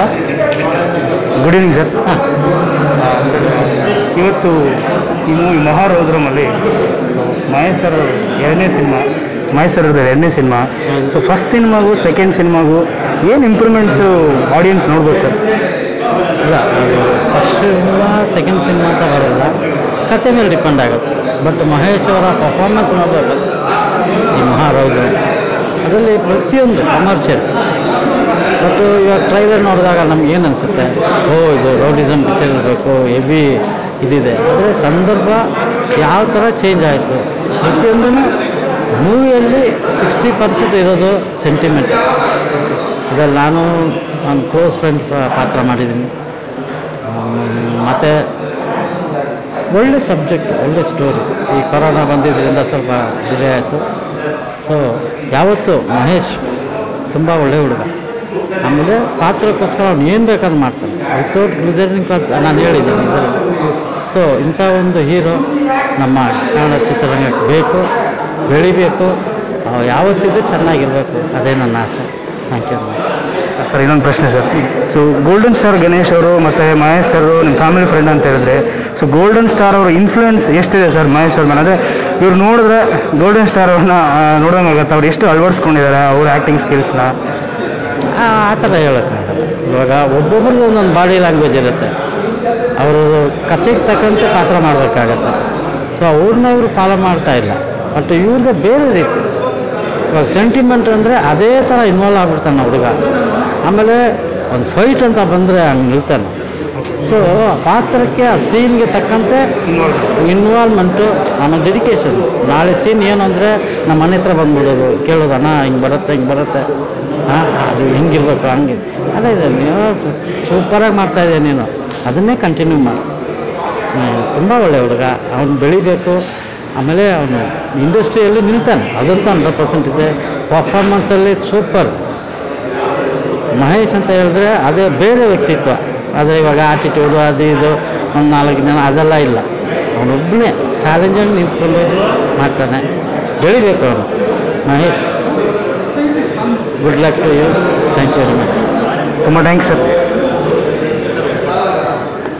good evening sir sir ಇವತ್ತು ಈ movie ಮಹಾರೌದ್ರಮಲ್ಲಿ ಸೊ ಮಹೇಶ್ ಸರ್ ಎರಡನೇ ಸಿನಿಮಾ ಮಹೇಶ್ ಸರ್ ಅವ್ರದ್ದು ಎರಡನೇ ಸಿನಿಮಾ ಸೊ ಫಸ್ಟ್ ಸಿನಿಮಾಗೂ ಸೆಕೆಂಡ್ ಸಿನಿಮಾಗೂ ಏನು ಇಂಪ್ರೂವ್ಮೆಂಟ್ಸು ಆಡಿಯನ್ಸ್ ನೋಡ್ಬೋದು ಸರ್ ಇಲ್ಲ ಅದು ಫಸ್ಟ್ ಸಿನಿಮಾ ಸೆಕೆಂಡ್ ಸಿನಿಮಾ ಅಂತ ಬರೋಲ್ಲ ಕತೆ ಮೇಲೆ ಡಿಪೆಂಡ್ ಆಗುತ್ತೆ ಬಟ್ ಮಹೇಶ್ ಅವರ ಪರ್ಫಾರ್ಮೆನ್ಸ್ ನೋಡಬೇಕು ಈ ಮಹಾರೌದ್ರ ಅದರಲ್ಲಿ ಪ್ರತಿಯೊಂದು ಕಮರ್ಷಿಯಲ್ ಬಟ್ ಇವಾಗ ಟ್ರೈಲರ್ ನೋಡಿದಾಗ ನಮ್ಗೆ ಏನು ಅನಿಸುತ್ತೆ ಓ ಇದು ರೌಡಿಸಮ್ ಪಿಕ್ಚರ್ ಇರಬೇಕು ಹೆವಿ ಇದಿದೆ ಆದರೆ ಸಂದರ್ಭ ಯಾವ ಥರ ಚೇಂಜ್ ಆಯಿತು ಪ್ರತಿಯೊಂದೂ ಮೂವಿಯಲ್ಲಿ ಸಿಕ್ಸ್ಟಿ ಪರ್ಸೆಂಟ್ ಇರೋದು ಸೆಂಟಿಮೆಂಟ್ ಇದರಲ್ಲಿ ನಾನು ನನ್ನ ಕ್ಲೋಸ್ ಫ್ರೆಂಡ್ ಪಾತ್ರ ಮಾಡಿದ್ದೀನಿ ಮತ್ತು ಒಳ್ಳೆ ಸಬ್ಜೆಕ್ಟ್ ಒಳ್ಳೆ ಸ್ಟೋರಿ ಈ ಕೊರೋನಾ ಬಂದಿದ್ದರಿಂದ ಸ್ವಲ್ಪ ಡಿಲೇ ಆಯಿತು ಸೊ ಯಾವತ್ತೂ ಮಹೇಶ್ ತುಂಬ ಒಳ್ಳೆ ಹುಡುಗ ಆಮೇಲೆ ಪಾತ್ರಕ್ಕೋಸ್ಕರ ಅವ್ನು ಏನು ಬೇಕಾದ್ರೂ ಮಾಡ್ತಾನೆ ವಿತೌಟ್ ಗ್ಲಿಸರಿನ್ ಪಾತ್ರ ನಾನು ಹೇಳಿದ್ದೀನಿ ಇದರಲ್ಲಿ ಸೊ ಇಂಥ ಒಂದು ಹೀರೋ ನಮ್ಮ ಕನ್ನಡ ಚಿತ್ರರಂಗಕ್ಕೆ ಬೇಕು ಬೆಳಿಬೇಕು ಅವ ಯಾವತ್ತಿದ್ದು ಚೆನ್ನಾಗಿರಬೇಕು ಅದೇ ನನ್ನ ಆಸೆ ಥ್ಯಾಂಕ್ ಯು ಮಚ್ ಸರ್ ಇನ್ನೊಂದು ಪ್ರಶ್ನೆ sir so golden star Ganesh ಅವರು ಮತ್ತು ಮಹೇಶ್ ಸರ್ ನಿಮ್ಮ ಫ್ಯಾಮಿಲಿ ಫ್ರೆಂಡ್ ಅಂತ ಹೇಳಿದ್ರೆ ಸೊ ಗೋಲ್ಡನ್ ಸ್ಟಾರ್ ಅವ್ರ ಇನ್ಫ್ಲೂಯೆನ್ಸ್ ಎಷ್ಟಿದೆ ಸರ್ ಮಹೇಶ್ ಅವ್ರ ಮೇಲೆ ಅಂದರೆ ಇವ್ರು ನೋಡಿದ್ರೆ ಗೋಲ್ಡನ್ ಸ್ಟಾರ್ ಅವ್ರನ್ನ ನೋಡೋಂಗೆ ಆಗುತ್ತೆ ಅವ್ರು ಎಷ್ಟು ಅಳವಡಿಸ್ಕೊಂಡಿದ್ದಾರೆ ಅವ್ರ ಆ್ಯಕ್ಟಿಂಗ್ ಸ್ಕಿಲ್ಸ್ನ ಆ ಆ ಥರ ಹೇಳೋಕ್ಕಾಗಲ್ಲ ಇವಾಗ ಒಬ್ಬೊಬ್ರದ್ದು ಒಂದೊಂದು ಬಾಡಿ ಲ್ಯಾಂಗ್ವೇಜ್ ಇರುತ್ತೆ ಅವರು ಕತೆಗೆ ತಕ್ಕಂತೆ ಪಾತ್ರ ಮಾಡಬೇಕಾಗತ್ತೆ ಸೊ ಅವ್ರನ್ನ ಇವರು ಫಾಲೋ ಮಾಡ್ತಾ ಇಲ್ಲ ಬಟ್ ಇವ್ರದ್ದೇ ಬೇರೆ ರೀತಿ ಇವಾಗ ಸೆಂಟಿಮೆಂಟ್ ಅಂದರೆ ಅದೇ ಥರ ಇನ್ವಾಲ್ವ್ ಆಗ್ಬಿಡ್ತಾನೆ ಹುಡುಗ ಆಮೇಲೆ ಒಂದು ಫೈಟ್ ಅಂತ ಬಂದರೆ ಹಂಗೆ ನಿಲ್ತಾನೆ ಸೊ ಆ ಪಾತ್ರಕ್ಕೆ ಆ ಸೀನ್ಗೆ ತಕ್ಕಂತೆ ಇನ್ವಾಲ್ವ್ಮೆಂಟು ಆಮೇಲೆ ಡೆಡಿಕೇಶನ್ ನಾಳೆ ಸೀನ್ ಏನು ಅಂದರೆ ನಮ್ಮ ಮನೆ ಹತ್ರ ಬಂದ್ಬಿಡೋದು ಕೇಳೋದು ಅಣ್ಣ ಹಿಂಗೆ ಬರುತ್ತೆ ಹಿಂಗೆ ಬರುತ್ತೆ ಹಾಂ ಅದು ಹಿಂಗಿರ್ಬೇಕು ಹಂಗೆ ಅಲ್ಲ ಇದೆ ನೀವು ಸೂಪರಾಗಿ ಮಾಡ್ತಾಯಿದ್ದೆ ನೀನು ಅದನ್ನೇ ಕಂಟಿನ್ಯೂ ಮಾಡು ತುಂಬ ಒಳ್ಳೆ ಹುಡುಗ ಅವನು ಬೆಳಿಬೇಕು ಆಮೇಲೆ ಅವನು ಇಂಡಸ್ಟ್ರಿಯಲ್ಲಿ ನಿಲ್ತಾನೆ ಅದಂತೂ ಹಂಡ್ರೆಡ್ ಪರ್ಸೆಂಟ್ ಇದೆ ಪರ್ಫಾರ್ಮೆನ್ಸಲ್ಲಿ ಸೂಪರ್ ಮಹೇಶ್ ಅಂತ ಹೇಳಿದ್ರೆ ಅದೇ ಬೇರೆ ವ್ಯಕ್ತಿತ್ವ ಆದರೆ ಇವಾಗ ಆಟಿಟ್ಯೂಡು ಅದು ಇದು ಒಂದು ನಾಲ್ಕು ಜನ ಅದೆಲ್ಲ ಇಲ್ಲ ಅವನೊಬ್ಬನೇ ಚಾಲೆಂಜಾಗಿ ನಿಂತ್ಕೊಂಡು ಮಾಡ್ತಾನೆ ಬೆಳಿಬೇಕು ಅವನು Mahesh good luck to you thank you very much ತುಂಬ ಥ್ಯಾಂಕ್ಸ್ ಸರ್